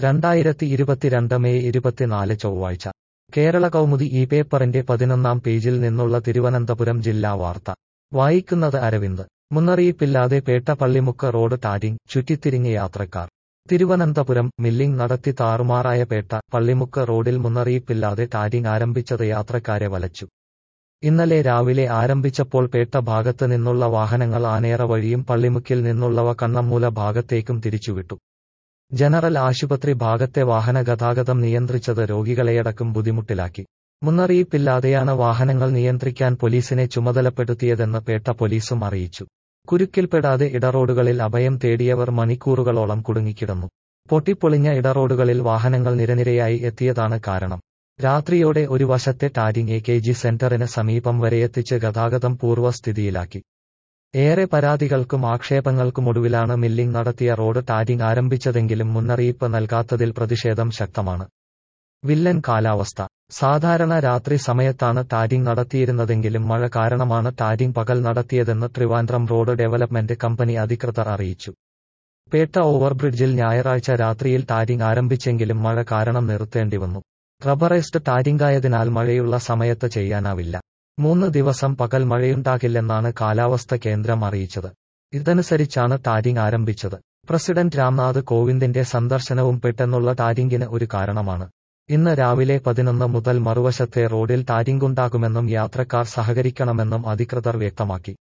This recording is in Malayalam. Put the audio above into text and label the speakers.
Speaker 1: രണ്ടായിരത്തി ഇരുപത്തിരണ്ട് മെയ് ഇരുപത്തിനാല് ചൊവ്വാഴ്ച കേരള കൗമുദി ഈ പേപ്പറിന്റെ പതിനൊന്നാം പേജിൽ നിന്നുള്ള തിരുവനന്തപുരം ജില്ലാ വാർത്ത വായിക്കുന്നത് അരവിന്ദ് മുന്നറിയിപ്പില്ലാതെ പേട്ട പള്ളിമുക്ക് റോഡ് ടാരിങ് ചുറ്റിത്തിരിഞ്ഞ് യാത്രക്കാർ തിരുവനന്തപുരം മില്ലിംഗ് നടത്തി താറുമാറായ പേട്ട പള്ളിമുക്ക് റോഡിൽ മുന്നറിയിപ്പില്ലാതെ ടാരിങ് ആരംഭിച്ചത് യാത്രക്കാരെ വലച്ചു ഇന്നലെ രാവിലെ ആരംഭിച്ചപ്പോൾ പേട്ട ഭാഗത്ത് നിന്നുള്ള വാഹനങ്ങൾ ആനേറ വഴിയും പള്ളിമുക്കിൽ നിന്നുള്ളവ കണ്ണമ്മൂല ഭാഗത്തേക്കും തിരിച്ചുവിട്ടു ജനറൽ ആശുപത്രി ഭാഗത്തെ വാഹന ഗതാഗതം നിയന്ത്രിച്ചത് രോഗികളെയടക്കം ബുദ്ധിമുട്ടിലാക്കി മുന്നറിയിപ്പില്ലാതെയാണ് വാഹനങ്ങൾ നിയന്ത്രിക്കാൻ പോലീസിനെ ചുമതലപ്പെടുത്തിയതെന്ന് പേട്ട പോലീസും അറിയിച്ചു കുരുക്കിൽപ്പെടാതെ ഇടറോഡുകളിൽ അഭയം തേടിയവർ മണിക്കൂറുകളോളം കുടുങ്ങിക്കിടന്നു പൊട്ടിപ്പൊളിഞ്ഞ ഇടറോഡുകളിൽ വാഹനങ്ങൾ നിരനിരയായി എത്തിയതാണ് കാരണം രാത്രിയോടെ ഒരു വശത്തെ ടാരിങ് എ കെ ജി സെന്ററിന് സമീപം വരെയെത്തിച്ച് ഗതാഗതം പൂർവ്വസ്ഥിതിയിലാക്കി ഏറെ പരാതികൾക്കും ആക്ഷേപങ്ങൾക്കുമൊടുവിലാണ് മില്ലിംഗ് നടത്തിയ റോഡ് ടാരിങ് ആരംഭിച്ചതെങ്കിലും മുന്നറിയിപ്പ് നൽകാത്തതിൽ പ്രതിഷേധം ശക്തമാണ് വില്ലൻ കാലാവസ്ഥ സാധാരണ രാത്രി സമയത്താണ് ടാരിങ് നടത്തിയിരുന്നതെങ്കിലും മഴ കാരണമാണ് ടാരിങ് പകൽ നടത്തിയതെന്ന് ട്രിവാൻഡ്രം റോഡ് ഡെവലപ്മെന്റ് കമ്പനി അധികൃതർ അറിയിച്ചു പേട്ട ഓവർബ്രിഡ്ജിൽ ഞായറാഴ്ച രാത്രിയിൽ ടാരിങ് ആരംഭിച്ചെങ്കിലും മഴ കാരണം നിർത്തേണ്ടി വന്നു റബ്ബറൈസ്ഡ് ടാരിങ്ങായതിനാൽ മഴയുള്ള സമയത്ത് ചെയ്യാനാവില്ല മൂന്ന് ദിവസം പകൽ മഴയുണ്ടാകില്ലെന്നാണ് കാലാവസ്ഥ കേന്ദ്രം അറിയിച്ചത് ഇതനുസരിച്ചാണ് ടാരിങ് ആരംഭിച്ചത് പ്രസിഡന്റ് രാംനാഥ് കോവിന്ദിന്റെ സന്ദർശനവും പെട്ടെന്നുള്ള ടാരിങ്ങിന് ഒരു കാരണമാണ് ഇന്ന് രാവിലെ പതിനൊന്ന് മുതൽ മറുവശത്തെ റോഡിൽ ടാരിങ്ങുണ്ടാകുമെന്നും യാത്രക്കാർ സഹകരിക്കണമെന്നും അധികൃതർ വ്യക്തമാക്കി